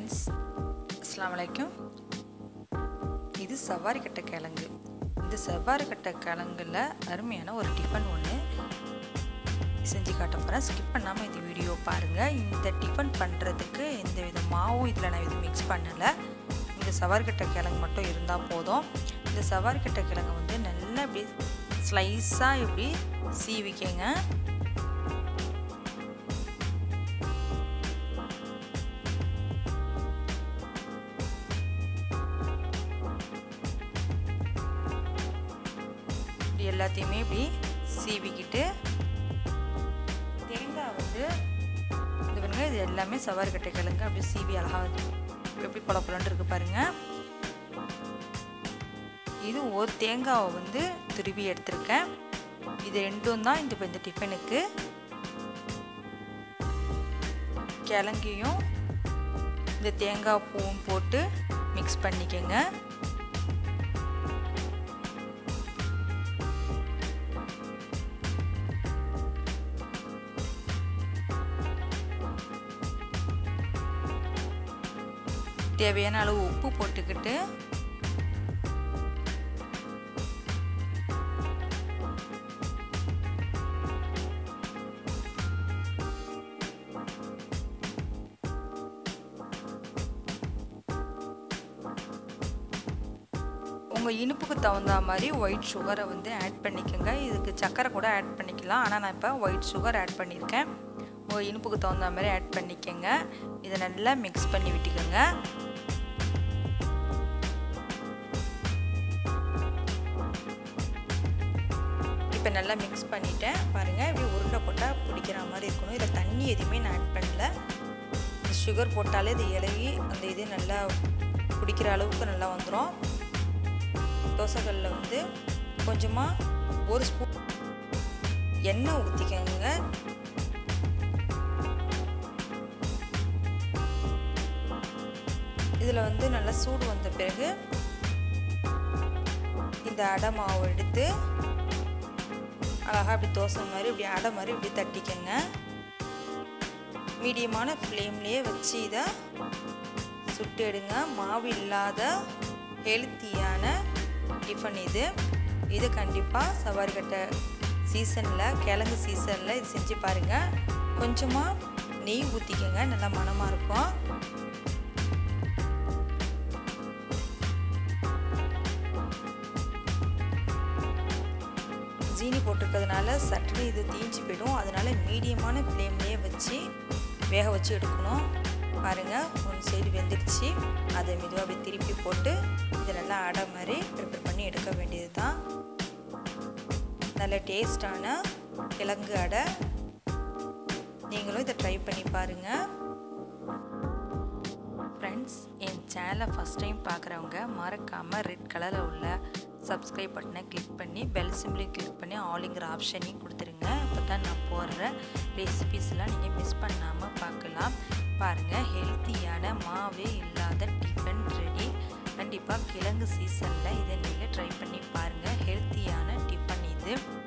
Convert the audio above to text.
friends அஸ்ஸலாமு அலைக்கும் இது சவாரி கட்ட கிழங்கு இந்த சவாரி கட்ட கிழங்குல அருமையான ஒரு டிஃபன் ஒன்று செஞ்சு காட்ட போகிறேன் ஸ்கிப் பண்ணாமல் இந்த வீடியோ பாருங்கள் இந்த டிஃபன் பண்ணுறதுக்கு எந்த வித மாவும் இதில் நான் எதுவும் மிக்ஸ் பண்ணலை இந்த சவாரிக்கட்டை கிழங்கு மட்டும் இருந்தால் போதும் இந்த சவாரிக்கட்டை கிழங்கு வந்து நல்லா இப்படி ஸ்லைஸாக இப்படி சீவிக்கங்க இப்படி எல்லாத்தையுமே இப்படி சீவிக்கிட்டு தேங்காய் வந்து இது பாருங்க இது எல்லாமே சவாரிக்கட்டை கிழங்கு அப்படியே சீவி அழகாக எப்படி பொல பொலன்னு இருக்கு பாருங்க இது ஒரு தேங்காவை வந்து துருவி எடுத்திருக்கேன் இது ரெண்டும் தான் இந்த இந்த டிஃபனுக்கு கிழங்கையும் இந்த தேங்காய் பூவும் போட்டு மிக்ஸ் பண்ணிக்கோங்க தேவையான அளவு உப்பு போட்டுக்கிட்டு உங்கள் இனிப்புக்கு தகுந்த மாதிரி ஒயிட் சுகரை வந்து ஆட் பண்ணிக்கோங்க இதுக்கு சர்க்கரை கூட ஆட் பண்ணிக்கலாம் ஆனால் நான் இப்போ ஒயிட் சுகர் ஆட் பண்ணியிருக்கேன் உங்கள் இனிப்புக்கு தகுந்த மாதிரி ஆட் பண்ணிக்கோங்க இதை நல்லா மிக்ஸ் பண்ணி விட்டுக்கோங்க இப்போ நல்லா மிக்ஸ் பண்ணிட்டேன் பாருங்கள் இப்படி உருண்டை போட்டால் பிடிக்கிற மாதிரி இருக்கணும் இதில் தண்ணி எதுவுமே நான் ஆட் பண்ணல சுகர் போட்டாலே இது இலகி அந்த இது நல்லா பிடிக்கிற அளவுக்கு நல்லா வந்துடும் தோசைகளில் வந்து கொஞ்சமாக ஒரு ஸ்பூன் எண்ணெய் ஊற்றிக்கங்க இதில் வந்து நல்லா சூடு வந்த பிறகு இந்த அடை மாவு எடுத்து அழகாக அப்படி தோசை மாதிரி இப்படி அடை மாதிரி இப்படி தட்டிக்கங்க மீடியமான ஃப்ளேம்லேயே வச்சு இதை சுட்டு எடுங்க மாவு இல்லாத ஹெல்த்தியான டிஃபன் இது இது கண்டிப்பாக சவாரிக்கட்டை சீசனில் கிழங்கு சீசனில் இது செஞ்சு பாருங்கள் கொஞ்சமாக நெய் ஊற்றிக்கங்க நல்லா மனமாக இருக்கும் ஜீனி போட்டிருக்கிறதுனால சட்டுன்னு இது தீஞ்சு போயிடும் அதனால மீடியமான ஃப்ளேம்லேயே வச்சு வேக வச்சு எடுக்கணும் பாருங்கள் ஒன் சைடு வெந்துடுச்சு அதை மெதுவாக அப்படி திருப்பி போட்டு இதை நல்லா அடை மாதிரி ப்ரிப்பேர் பண்ணி எடுக்க வேண்டியது தான் நல்ல டேஸ்டான கிழங்கு அடை நீங்களும் இதை ட்ரை பண்ணி பாருங்கள் ஃப்ரெண்ட்ஸ் என் சேனலை ஃபஸ்ட் டைம் பார்க்குறவங்க மறக்காமல் ரெட் கலரில் உள்ள சப்ஸ்கிரைப் பட்டனை கிளிக் பண்ணி பெல் சிம்பிளையும் கிளிக் பண்ணி ஆலிங்கிற ஆப்ஷனையும் கொடுத்துருங்க அப்போ தான் நான் போடுற ரெசிபீஸ்லாம் நீங்கள் மிஸ் பண்ணாமல் பார்க்கலாம் பாருங்கள் ஹெல்த்தியான மாவே இல்லாத டிஃபன் ரெடி கண்டிப்பாக கிழங்கு சீசனில் இதை நீங்கள் ட்ரை பண்ணி பாருங்கள் ஹெல்த்தியான டிஃபன் இது